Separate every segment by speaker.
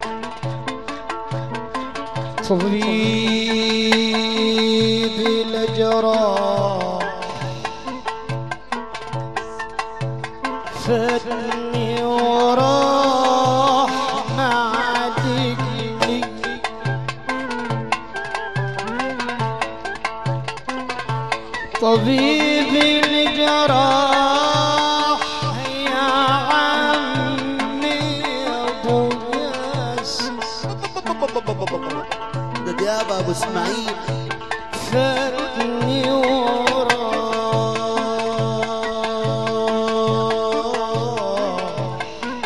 Speaker 1: طبيب الجراح فاتني وراح مع دجلي طبيب الجراح يا عمي ابو ياسر
Speaker 2: ده ديابة ابو اسماعيل
Speaker 1: فاتني وراه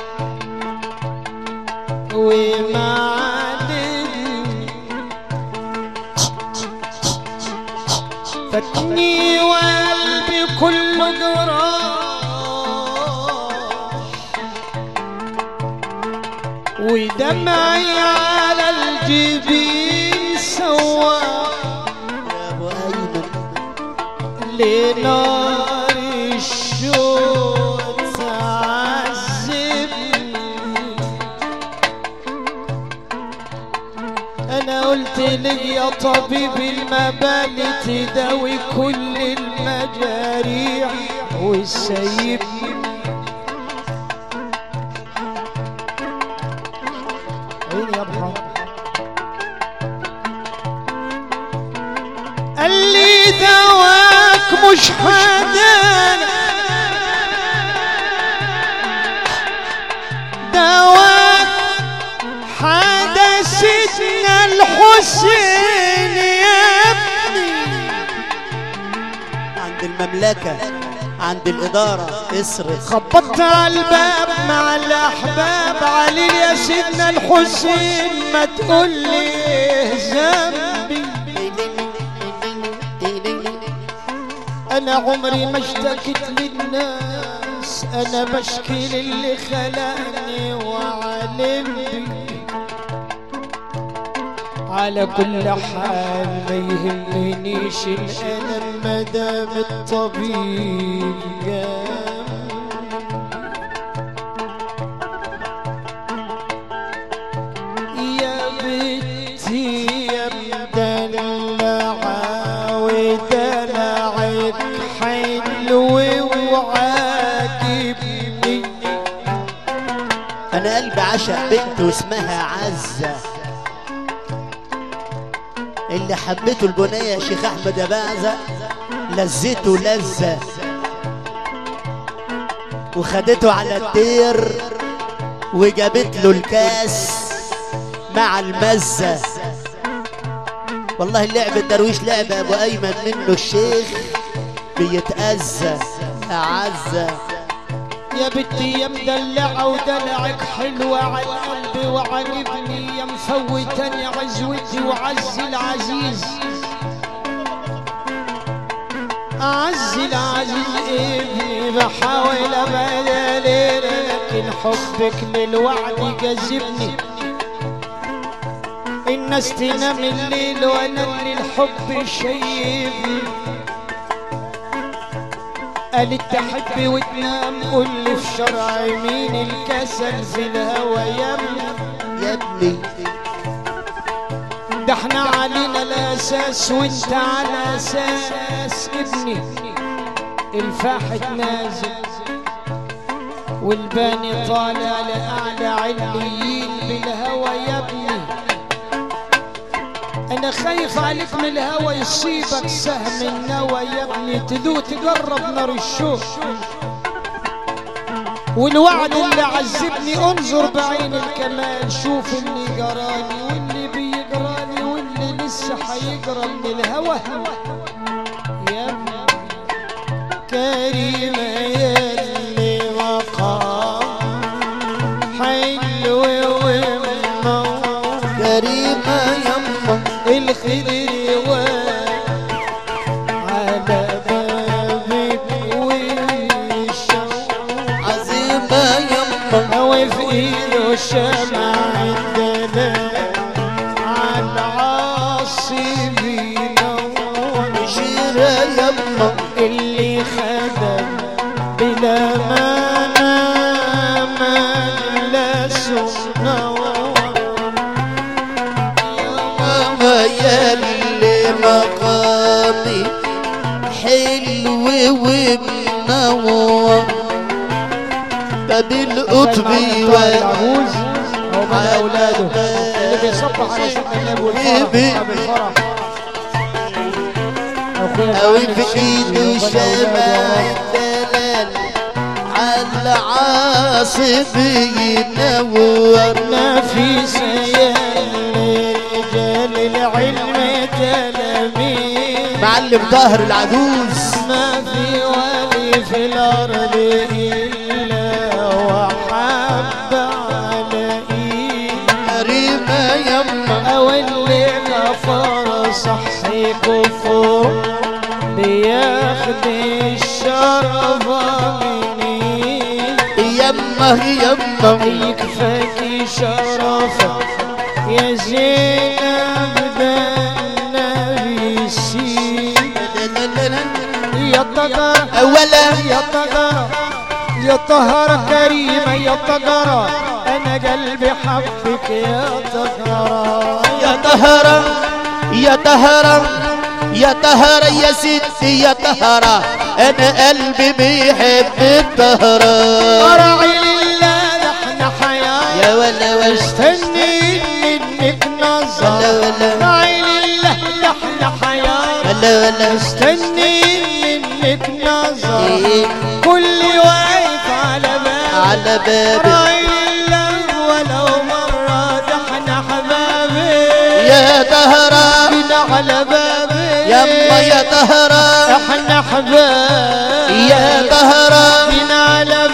Speaker 1: ومعدني فاتني وقلبي كله جراح ودمعي على الجبين سواح
Speaker 2: يا ابو ايمن
Speaker 1: لنار الشوق تعذبني انا قلت لك يا طبيب المبالي تداوي كل المجاريح وسيبني عيني يا ابو حرام قال لي دواك مش حدانا دواك حدا سيدنا الحسين يا ابني
Speaker 2: عند المملكة عند الإدارة اصرف
Speaker 1: خبطت على الباب مع الاحباب علي يا سيدنا الحسين ما تقول لي ذنبي انا عمري ما اشتكيت للناس انا بشكي للي خلقني وعالم بي على كل حال ما يهمنيش الالم مدام الطبيب جنبي يا بنتي يا مدلعة ودلعك حلو وعاجبني
Speaker 2: أنا قلبي عشق بنت واسمها عزة اللي حبته البنية شيخ أحمد أباعزة لذته لذة وخدته على الدير وجابت له الكاس مع المزة والله اللعب الدرويش لعبة أبو أيمن منه الشيخ بيتأذى أعزة
Speaker 1: يا بنتي يا مدلعة ودلعك حلوة على القلب وعجبني يا مفوتني عزوتي وعز العزيز أعز العزيز ابني بحاول أبدل لكن حبك للوعد جذبني الناس تنام الليل وانا اللي الحب شيبني قالت تحب وتنام قول لي في شرع مين الكسل في الهوى يا ابني
Speaker 2: يا ابني
Speaker 1: ده احنا علينا الاساس وانت على اساس ابني الفاحت نازل والباني طالع لاعلى عليين بالهوى يا ابني انا خايف عليك من الهوى يصيبك سهم النوى يا ابني تدوق تقرب نار الشوق والوعد اللي عذبني انظر بعين الكمال شوف اللي جرالي واللي بيجرالي واللي لسه هيجرى من الهوى يا ابني كريمة يلي مقام حلو ومنور
Speaker 2: كريمة يما
Speaker 1: الخير واقف على بابك والشوق
Speaker 2: عزيمة يما
Speaker 1: وفي ايده شمع الدلال على العاصي بينور
Speaker 2: ومنور باب القطب
Speaker 1: المعلم طاهر العجوز هو من اولاده اللي بيصبح على سيدنا النبي والفرح أصحاب الفرح أخويا
Speaker 2: أو
Speaker 1: المعلم
Speaker 2: في
Speaker 1: شمسي
Speaker 2: ايده
Speaker 1: وكل
Speaker 2: شمع
Speaker 1: أولاده
Speaker 2: الدلال على عاصف ينور
Speaker 1: ما في سيال رجال العلم تلاميذ
Speaker 2: معلم طاهر العجوز
Speaker 1: ما في ولي في الأرض إلا وحب على إيد
Speaker 2: كريمة يما
Speaker 1: أو اللي كفر صحي كفر بياخد الشرف مني
Speaker 2: يما يما
Speaker 1: يكفاك شرفك يا زينب ده النبي سيد يا طقر
Speaker 2: أولا
Speaker 1: يا طقر يا طهر كريمة يا طقر أنا قلبي حبك يا طقر
Speaker 2: يا طهرة يا طهرة يا طهرة يا ستي يا طهرة أنا قلبي بيحب الطهرة
Speaker 1: أرعي لله احنا حياة
Speaker 2: يا ولا ولا
Speaker 1: استني منك نظر
Speaker 2: ولا ولا
Speaker 1: أرعي لله احنا حياة
Speaker 2: ولا ولا
Speaker 1: استني منك نظر
Speaker 2: إيه
Speaker 1: كل واقف على باب
Speaker 2: على بابي
Speaker 1: أرعي لله ولو مرة ده احنا حبابي
Speaker 2: يا طهرة
Speaker 1: جينا على بابي
Speaker 2: يما يا طهرة
Speaker 1: احنا حبابي
Speaker 2: يا طهرة
Speaker 1: جينا على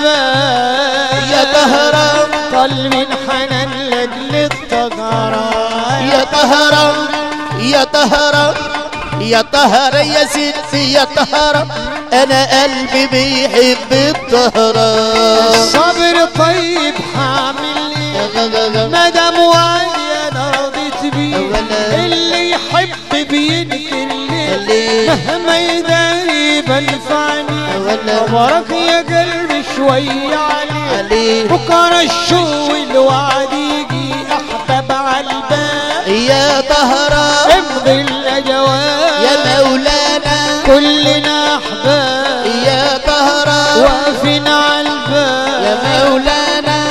Speaker 1: بابي
Speaker 2: يا طهرة
Speaker 1: طل من حنان لاجل الطقرة
Speaker 2: يا طهرة يا طهرة يا طهرة يا ستي يا طهرة أنا قلبي بيحب الطهرة
Speaker 1: الصبر طيب حامل ايه مدام وعدي انا رضيت بيه
Speaker 2: أولا.
Speaker 1: اللي يحب بينكر ليه
Speaker 2: اللي
Speaker 1: مهما يداري بنفعني
Speaker 2: أولا.
Speaker 1: وبرك يا قلبي شوي عليه
Speaker 2: عليه
Speaker 1: بكره الشو الوعد يجي احباب على الباب
Speaker 2: يا طهرة
Speaker 1: امضي الاجواب
Speaker 2: يا مولانا
Speaker 1: كلنا احباب
Speaker 2: يا طهرة
Speaker 1: واقفين على الباب
Speaker 2: يا مولانا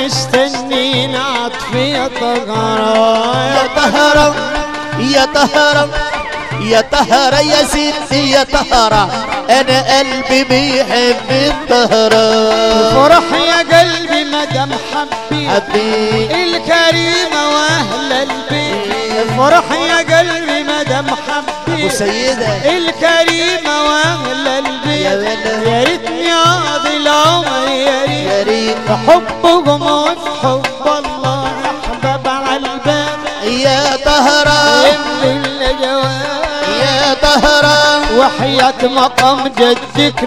Speaker 1: مستنين عطف يا طقرة
Speaker 2: يا طهرة يا طهرة يا طهرة يا ستي يا طهرة أنا قلبي بيحب الطهرة
Speaker 1: فرح يا قلبي مدام حبيت
Speaker 2: حبيبي
Speaker 1: الكريمة واهل البيت فرح يا قلبي مدام حبيت
Speaker 2: وسيدة
Speaker 1: الكريمة واهل
Speaker 2: يا
Speaker 1: البيت
Speaker 2: ولد
Speaker 1: يا ريتني اقضي العمر يا ريت
Speaker 2: يا ريت
Speaker 1: بحبكم وفي حب الله احباب على الباب
Speaker 2: يا طهرة
Speaker 1: امضي الجواب
Speaker 2: يا طهرة
Speaker 1: وحياة مقام جدك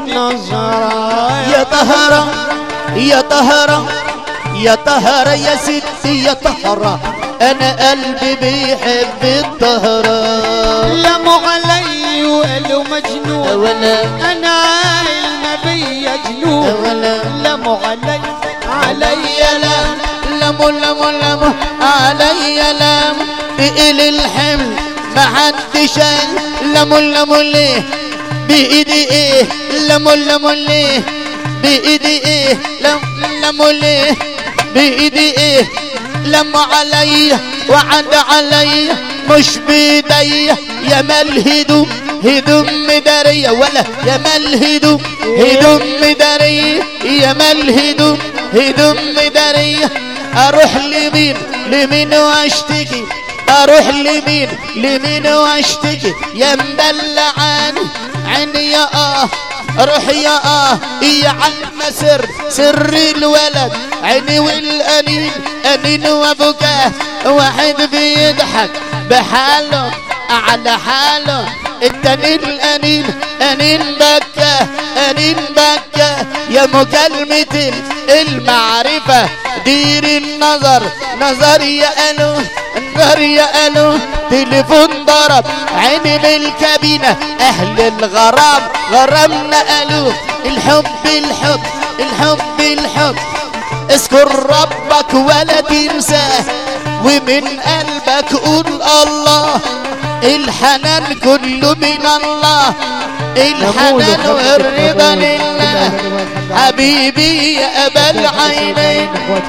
Speaker 1: نظرة
Speaker 2: يا طهرة يا طهرة يا طهرة يا ستي يا طهرة أنا قلبي بيحب الطهرة
Speaker 1: لموا علي وقالوا مجنون
Speaker 2: أولا
Speaker 1: انا عايل نبي جنون
Speaker 2: أولا
Speaker 1: لموا علي علي
Speaker 2: علي لام لم لم لم علي لام بقل الحمل ما حد شايل لم لم ليه بإيدي ايه لم لم ليه بإيدي ايه لم لم ليه بإيدي ايه لم علي وعد علي مش بيدي يا مال هدوم هدوم مدارية ولا يا مال هدوم هدوم مدارية يا مال هدوم هدوم مدارية اروح لمين لمين واشتكي اروح لمين لمين واشتكي يا مدلعاني عيني يا اه روح يا اه يا عم سر سر الولد عيني والانين انين وبكاه واحد بيضحك بحاله على حاله التاني الانين انين بكى انين بكى يا مكالمة المعرفة دير النظر نظر يا الو نظر يا الو تليفون ضرب عيني بالكابينة اهل الغرام غرامنا الو الحب الحب الحب الحب اذكر ربك ولا تنساه ومن قلبك قول الله الحنان كله من الله الحنان والرضا لله حبيبي يا أبا العينين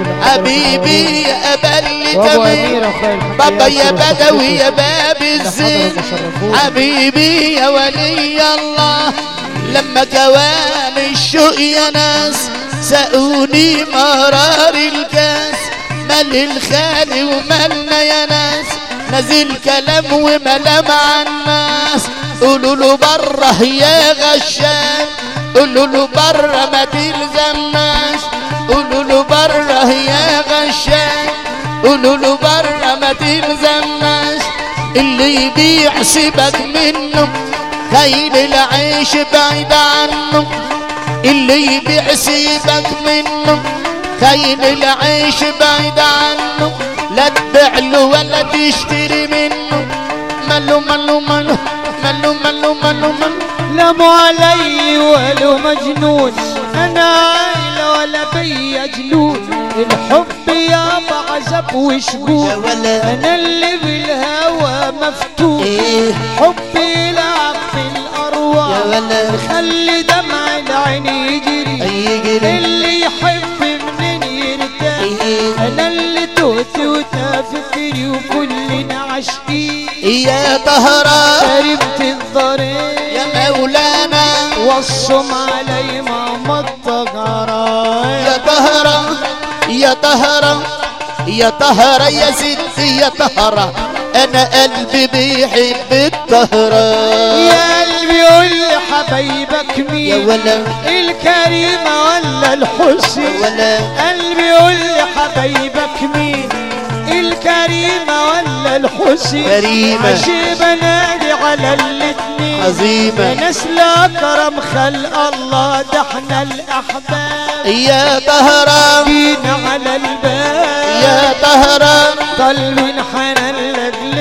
Speaker 2: حبيبي يا أبا التمين بابا يا بدوي يا باب الزين حبيبي يا ولي الله لما كوان الشوق يا ناس سقوني مرار الكاس مال الخالي ومالنا يا ناس نزل كلام وملام عن الناس قولوا له بره يا غشام قولوا له بره ما تلزمناش قولوا له بره يا غشام قولوا له بره ما تلزمناش اللي يبيع سيبك منه خيل العيش بعيد عنه اللي يبيع سيبك منه خيل العيش بعيد عنه لا تبيع له ولا تشتري منه ملو ملو ملو ملو ملو ملو ملو
Speaker 1: لا مو علي ولا مجنون انا عايلة ولا بيا جنون الحب يابا عذب
Speaker 2: يا
Speaker 1: وشجون
Speaker 2: ولا
Speaker 1: انا اللي بالهوى مفتون
Speaker 2: ايه
Speaker 1: حبي يلعب في
Speaker 2: يا
Speaker 1: الارواح
Speaker 2: ولا
Speaker 1: خلي دمع العين يجري
Speaker 2: يجري
Speaker 1: اللي يحب منين يرتاح
Speaker 2: ايه
Speaker 1: انا اللي توت وتفكري وكلنا عاشقين
Speaker 2: يا طهران
Speaker 1: شربت الضريح
Speaker 2: يا مولانا
Speaker 1: والصم علي ماما الطقرايا
Speaker 2: يا طهرة يا طهرة يا طهرة يا ستي يا طهرة أنا قلبي بيحب الطهرة
Speaker 1: يا قلبي قول لي حبايبك
Speaker 2: يا
Speaker 1: مين
Speaker 2: ولا
Speaker 1: الكريمة ولا الحسين
Speaker 2: ولا
Speaker 1: قلبي قول لي حبايبك مين الكريمة ولا الحسين
Speaker 2: كريمة.
Speaker 1: عشي بنادي على الاتنين
Speaker 2: عظيمة
Speaker 1: ناس لا كرم خلق الله ده احنا الاحباب
Speaker 2: يا طهرة
Speaker 1: جينا على الباب
Speaker 2: يا طهرة
Speaker 1: طالبين حنان لاجل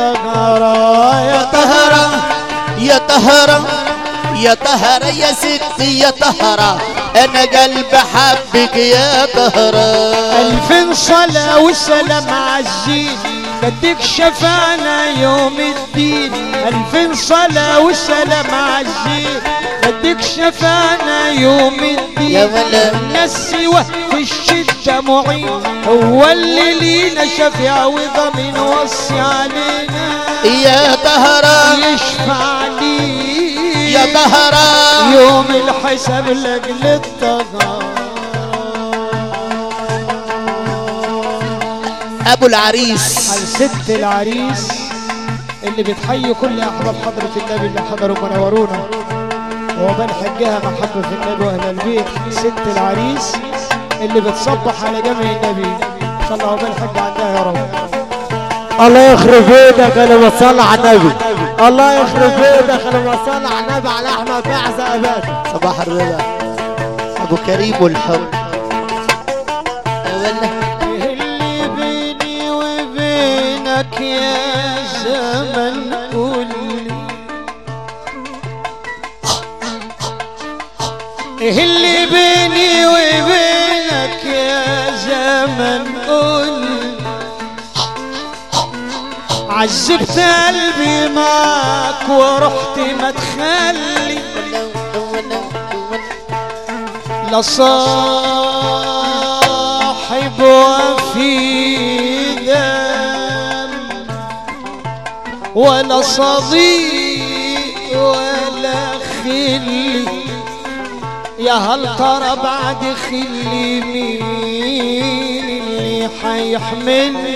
Speaker 1: الطهارة
Speaker 2: يا
Speaker 1: يا
Speaker 2: طهرة يا طهرة يا طهرة يا ستي يا طهرة أنا قلبي حبك يا طهرة
Speaker 1: ألف صلاة وسلام عالزين بدك شفانا يوم الدين ألف صلاة وسلام عالزين بدك شفانا يوم الدين
Speaker 2: يا ولا.
Speaker 1: الناس سوى في الشدة معين هو اللي لينا شفيع وضمين وصي علينا
Speaker 2: يا طهرة
Speaker 1: يشفع لي
Speaker 2: يا طهرة
Speaker 1: يوم الحساب لاجل الطغى
Speaker 2: أبو العريس
Speaker 1: على ست العريس اللي بتحيي كل احباب حضرة النبي اللي حضروا منورونا وعقبال حجها محبة في النبي واهل البيت ست العريس اللي بتصبح على جمع النبي صلى الله عقبال حج عندها يا رب
Speaker 3: الله يخرب بيتك لما تصلي على النبي الله يخرب بيتك لما تصلي على النبي على احمد بعزة يا باشا
Speaker 2: صباح الرضا ابو كريم والحب ولا
Speaker 1: اللي بيني وبينك يا زمن قولي ايه اللي بيني وبينك يا زمن قولي عذبت قلبي معك ورحت ما تخلي لا صاحب وفي دم ولا صديق ولا خلي يا هل ترى بعد خلي مين اللي حيحملني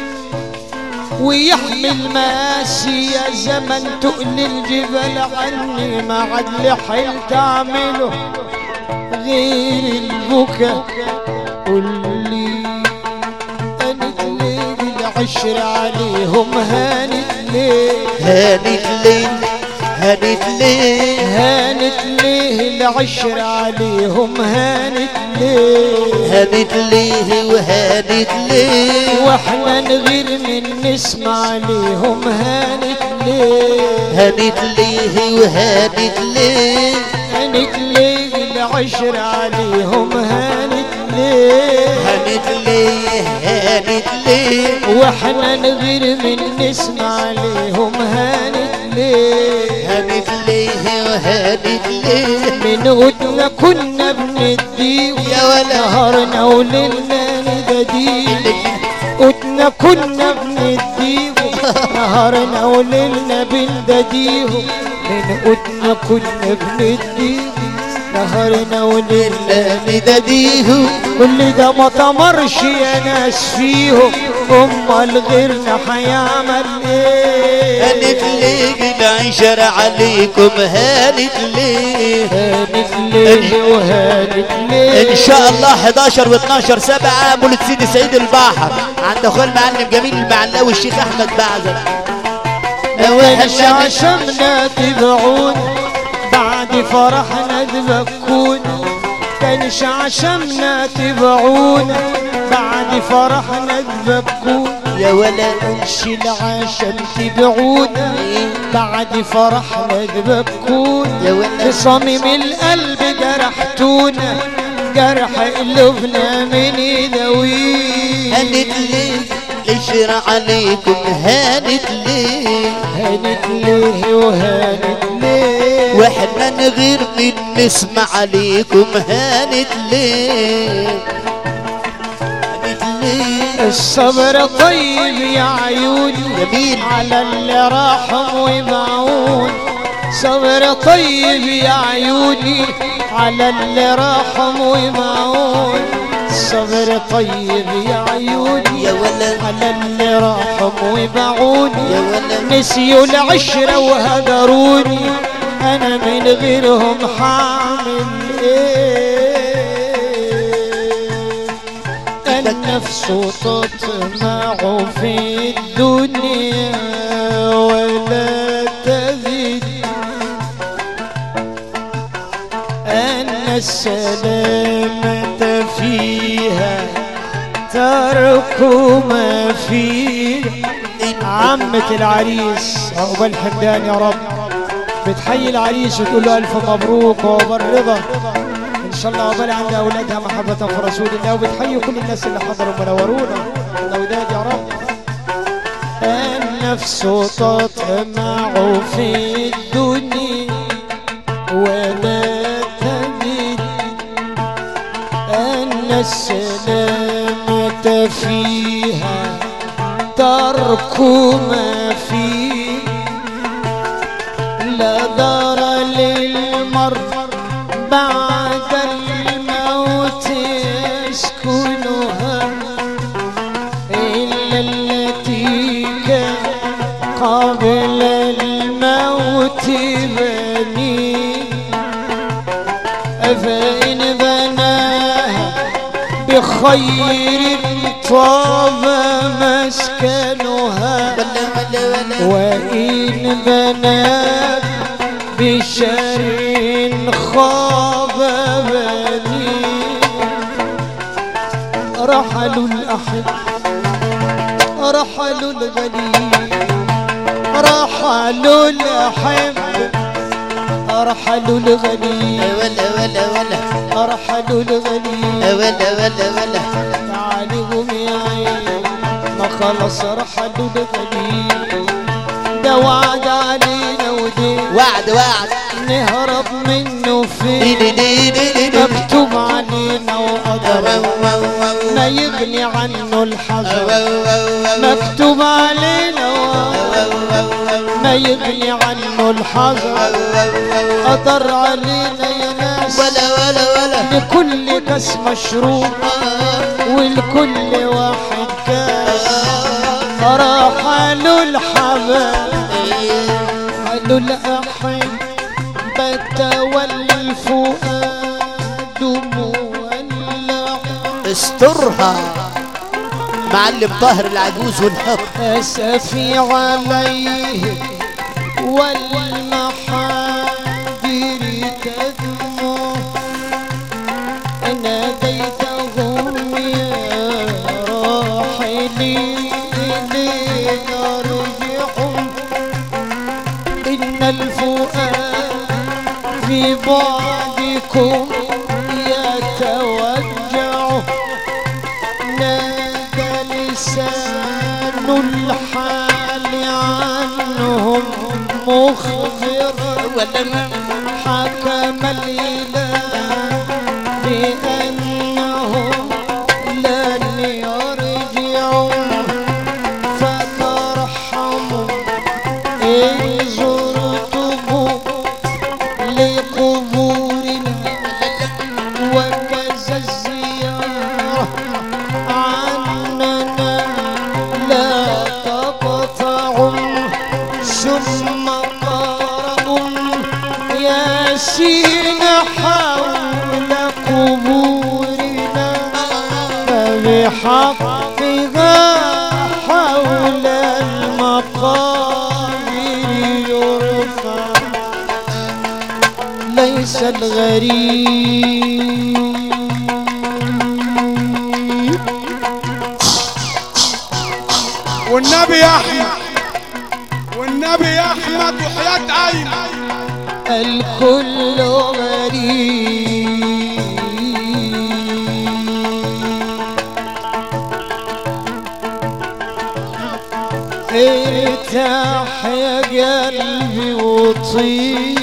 Speaker 1: ويحمل ماسي يا زمن تقل الجبل عني ما عاد لي حيل تعمله غير البكا قول لي هانت ليه العشر عليهم هانت ليه
Speaker 2: هانت لي هانت لي
Speaker 1: هانت ليه العشر عليهم هانت ليه
Speaker 2: هانت ليه وهانت ليه
Speaker 1: واحنا نغير من نسمع ليهم هانت ليه
Speaker 2: هانت ليه وهانت ليه
Speaker 1: هانت ليه العشر عليهم هانت ليه
Speaker 2: هانت ليه هانت ليه
Speaker 1: واحنا نغير من نسمع ليهم هانت ليه
Speaker 2: هانت ليه هانت ليه
Speaker 1: من قدنا كنا بنديه
Speaker 2: يا ولا.
Speaker 1: نهارنا وليلنا نداديه قدنا كنا بنديه نهارنا وليلنا بنداديه من قدنا كنا بنديه نهارنا وليلنا
Speaker 2: نداديه
Speaker 1: كل ده ما تمرش يا ناس فيهم امال غيرنا هيعمل ايه
Speaker 2: هانت ليه العشرة عليكم هانت ليه
Speaker 1: هانت ليه وهانت ليه
Speaker 2: ان شاء الله 11 و12 7 مولد سيدي سعيد البحر عند اخويا المعلم جميل المعلاوي الشيخ احمد بعزل
Speaker 1: وش عشمنا تبعون بعد فرحنا تبكون كانش عشمنا تبعون بعد فرحنا تبكون
Speaker 2: يا ولد
Speaker 1: كانش العشم تبعونا بعد فرحنا تبكون
Speaker 2: يا ولد
Speaker 1: بصميم القلب جرحتونا جرح قلوبنا من يداويه
Speaker 2: هانت ليه العشرة عليكم هانت ليه
Speaker 1: هانت ليه وهانت ليه
Speaker 2: واحنا نغير من نسمع عليكم هانت ليه هانت ليه
Speaker 1: الصبر طيب يا عيوني
Speaker 2: جميل
Speaker 1: على اللي راحوا ويبعون صبر طيب يا عيوني على اللي راحوا ويبعون صبر طيب يا عيوني
Speaker 2: يا ولد
Speaker 1: على اللي راحوا ويبعوني
Speaker 2: يا ولد
Speaker 1: نسيوا العشرة وهدروني أنا من غيرهم حامل إيه النفس تطمع في الدنيا ولا تزيد أن السلامة فيها ترك ما فيه عمة العريس عقبال حمدان يا رب بتحيي العريس وتقول له ألف مبروك وبالرضا إن شاء الله عقبال عند أولادها محبة في رسول الله وبتحيي كل الناس اللي حضروا منورونا الأولاد يا رب النفس تطمع في الدنيا ولا تجد أن السلامة فيها ترك ما فيه لا دار للمرء بعد الموت يسكنها إلا التي كان قبل الموت بنيه فإن بناها بخير طاب مسكنها
Speaker 2: ولا ولا ولا
Speaker 1: وإن بناها بشر خاب بنيه رحلوا الأحب رحلوا الغني رحلوا الأحب رحلوا الغني
Speaker 2: ولا ولا ولا
Speaker 1: رحلوا الغني
Speaker 2: ولا ولا ولا
Speaker 1: تعالهم يا عين ما خلص رحلوا الغني ده وعد علينا ودين
Speaker 2: وعد وعد
Speaker 1: نهرب منه
Speaker 2: دي
Speaker 1: فين
Speaker 2: دي دي دي دي
Speaker 1: مكتوب علينا وقدر ما يغني عنه الحذر مكتوب علينا وقدر ما يغني عنه الحذر قدر علينا يا ناس
Speaker 2: ولا ولا ولا
Speaker 1: لكل كاس مشروب ولكل واحد كاس رحلوا الحباب قالوا الأحبة والفؤاد مولع
Speaker 2: استرها معلم طاهر العجوز والحق
Speaker 1: أسفي عليه والمحاجر تدمع ناديتهم يا راحلي إلينا ارجعوا إن الفؤاد في بعدكم يتوجع نادى لسان الحال عنهم مخبرا المقابر يرفع ليس الغريب
Speaker 4: والنبي يا احمد والنبي يا احمد وحياة اين
Speaker 1: الكل غريب ارتاح يا قلبي وطيب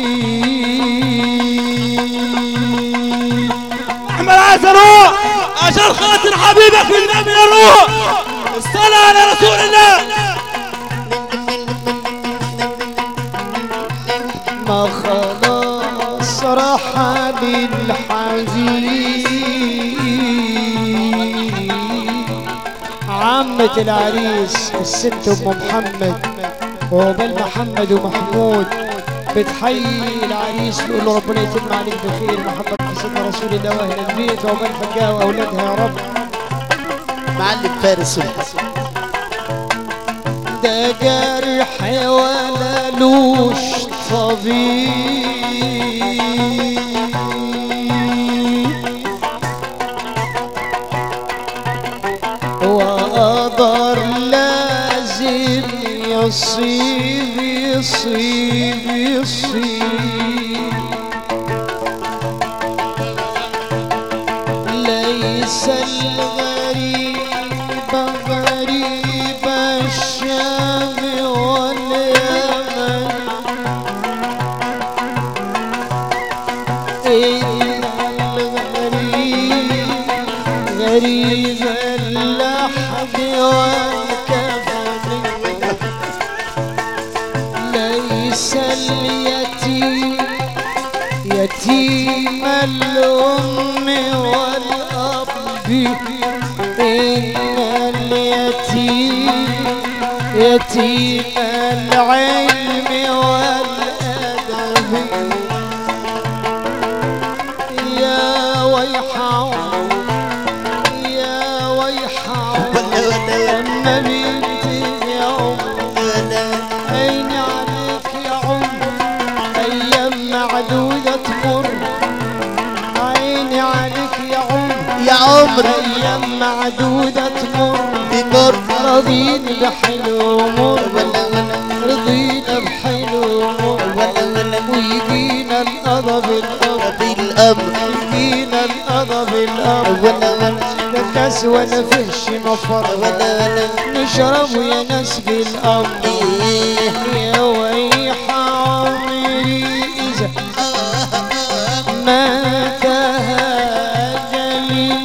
Speaker 5: احمد عايز اروح عشان خاطر حبيبك والنبي اروح الصلاة على رسول الله
Speaker 1: ما خلاص رحل الحزين عمة العريس الست ام محمد وعقبال محمد ومحمود بتحيي العريس بيقول له ربنا يتم عليك بخير محمد سيدنا رسول الله واهل البيت وعقبال حجها واولادها يا رب
Speaker 2: معلم فارس الحسن
Speaker 1: ده جرح ولا لوش طبيب وقدر لازم يصيب يصيب يصيب ليس الغريب غريب الشام واليمن إن الغريب غريب اللحد والكفن ليس اليتيم يتيم الأم والأب إن اليتيم يتيم العلم والأدب يا ويحه يا ويحه لما بنتي يا عمر عيني عليك يا عمر ايام معدودة تمر عيني عليك يا عمر
Speaker 2: يا عمر
Speaker 1: ايام معدودة تمر
Speaker 2: بمر
Speaker 1: رضينا بحلو مر
Speaker 2: ولا ولا
Speaker 1: رضينا بحلو مر
Speaker 2: ولا ولا
Speaker 1: ويجينا القضا بالقضا
Speaker 2: بالامر
Speaker 1: يجينا القضا بالقضا
Speaker 2: ولا ولا
Speaker 1: ده كاس ولا فيهش مفر
Speaker 2: ولا ولا
Speaker 1: نشرب يا ناس بالأمر
Speaker 2: إيه.
Speaker 1: يا ويح عمري إذا ما تهاجلي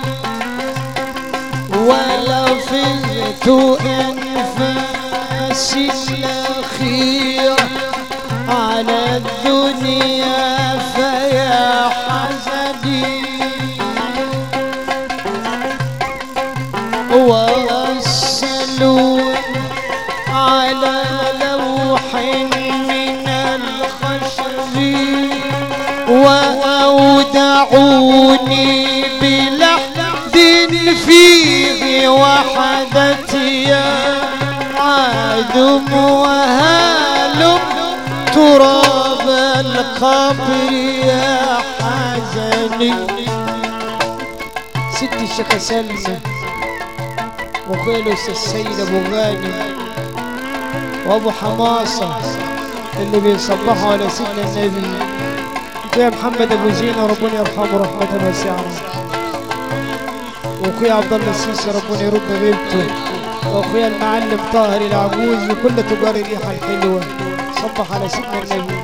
Speaker 1: ولا فزت أنفاسي الأخيرة على الدنيا فيا حسدي ووصلوا على لوح من الخشب وأودعوني بلحد فيه وحدتي عادم وهالم تراب القبر يا حزني ست الشيخة سلمى واخويا الاستاذ السيد ابو غانم وابو حماصه اللي بيصبحوا على سيدنا النبي واخويا محمد ابو زينه ربنا يرحمه رحمه واسعه واخويا عبد الله السيسي ربنا يرد بيته واخويا المعلم طاهر العجوز وكل تجار الريحه الحلوه صبح على سيدنا النبي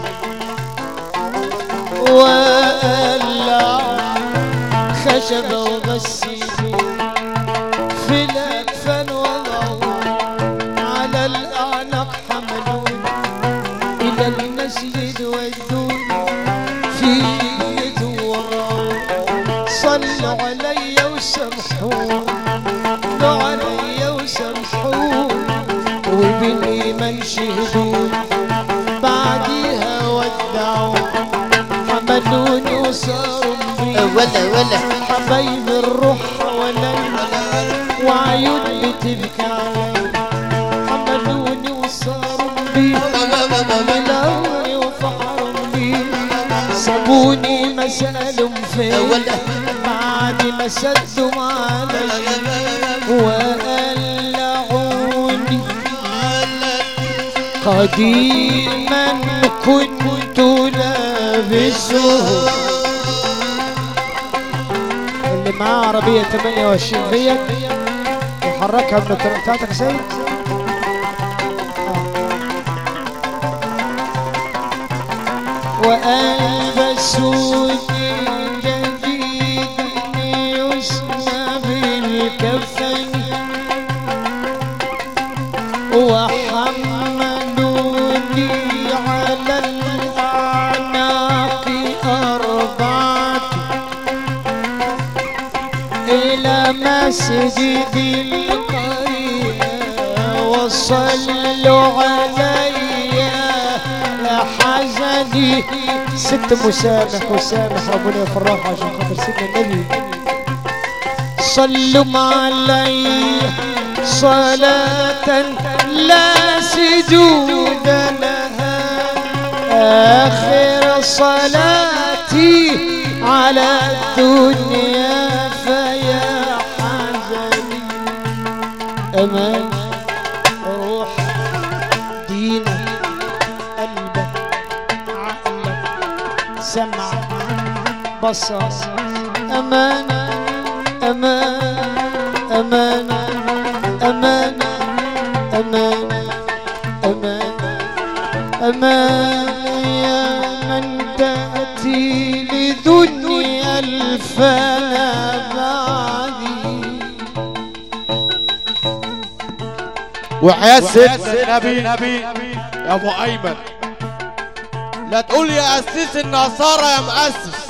Speaker 1: وقلع خشبه وغسيل في الأكفان وضعوا على الأعناق حملون إلى المسجد ودون في يده ورعوا صلوا علي وسامحون صلوا علي وسامحون وبالإيمان شهدون بعديها ودعوا حملوني وصاروا بي
Speaker 2: ولا ولا
Speaker 1: حبايب الروح ولا وعيون بتبكي علي حملوا فين
Speaker 2: ولا
Speaker 1: بعد ما سدوا علي وقلعوني قديما كنت لابسه اللي معاه عربية 28 فيت يحركها من الطريق بتاعتك يا سيد وألبسوني جديدا يسمى بالكفن وحملوني على الأعناق أربعة إلى مسجد القرية وصلوا علي يا حزني ست مسامح وسامح ربنا يفرحها عشان خاطر سيدنا النبي صلوا علي صلاة لا سجود لها آخر صلاتي على الدنيا فيا حزني أمان روح دينك قلبك عقلك سمعك بصر أمان أمان أمان أمان أمان أمان أمان يا من تأتي لدنيا الفنا بعدي
Speaker 3: وحياة سيدنا النبي يا ابو ايمن لا تقول يا اسيس النصارى يا مؤسس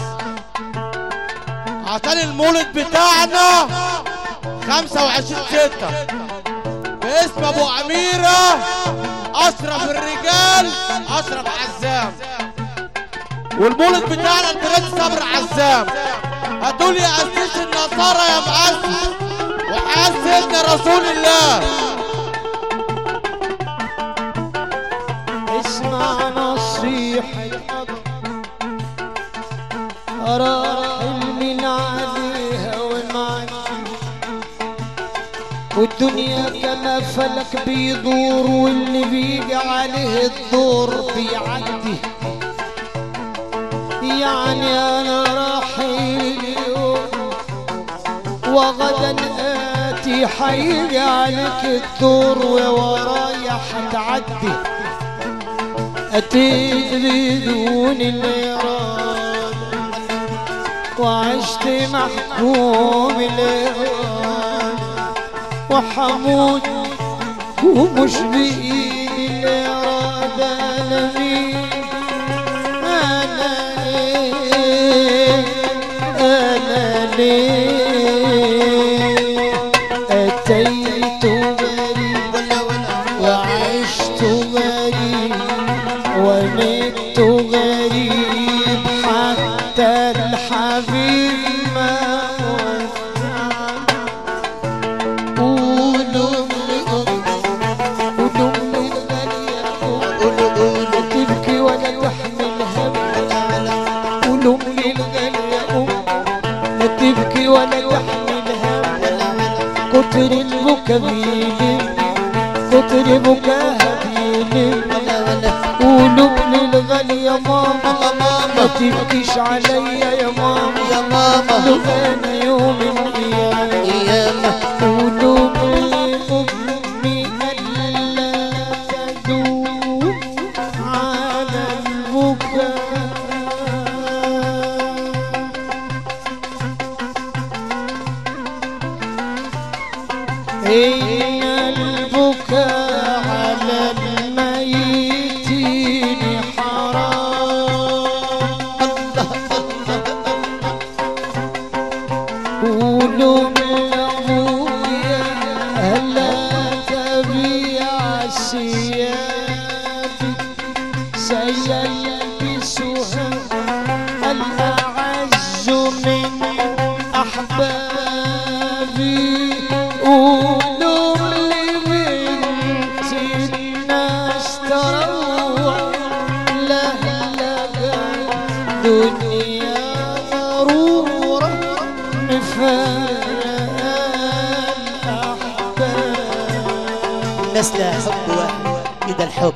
Speaker 3: عشان المولد بتاعنا 25 ستة باسم ابو اميرة اشرف الرجال اشرف عزام والمولد بتاعنا البرنس صبر عزام هتقول يا اسيس النصارى يا مؤسس وحياة سيدنا رسول الله
Speaker 1: اسمع نصيحة أرى حلم عليها ومعدي والدنيا كما فلك بيدور واللي بيجي عليه الدور بيعدي يعني أنا راحل اليوم وغدا آتي حيجي عليك الدور وورايا حتعدي أتيت بدون الإرادة وعشت محكوم الإرادة وحمود ومش بإيدي الإرادة لمين أنا ليه أنا ليه أتيت بريء وعشت غريب ومت غريب حتى الحبيب ما ودعني قولوا قولوا الغالية لا تبكي ولا تحمل هم قولوا الغالية لا تبكي ولا تحمل هم كتر البكا بيلم كتر بكاها بيلم قولوا للغالية ماما ما تبكيش عليا يا ماما
Speaker 2: يا ماما
Speaker 1: لغانا يوم القيامة
Speaker 2: ايام
Speaker 1: قولوا لأمي ألا تدوم على البكاء إن البكاء على الميتين حرام قولوا من أبوي
Speaker 2: النسلة حب واحد كده الحب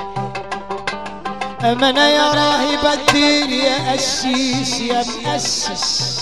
Speaker 1: أمانة يا راهب الدين يا قشيش يا مقشش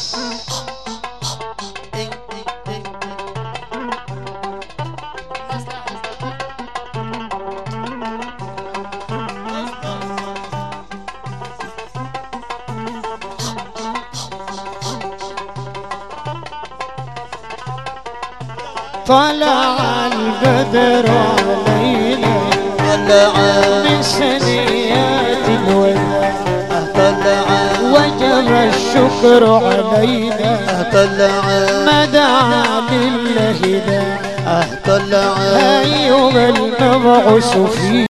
Speaker 1: طلع البدر علينا
Speaker 2: طلع
Speaker 1: من سنيات الوداع
Speaker 2: طلع
Speaker 1: وجب الشكر علينا
Speaker 2: طلع
Speaker 1: ما دعا لله داع
Speaker 2: طلع
Speaker 1: أيها المبعوث فينا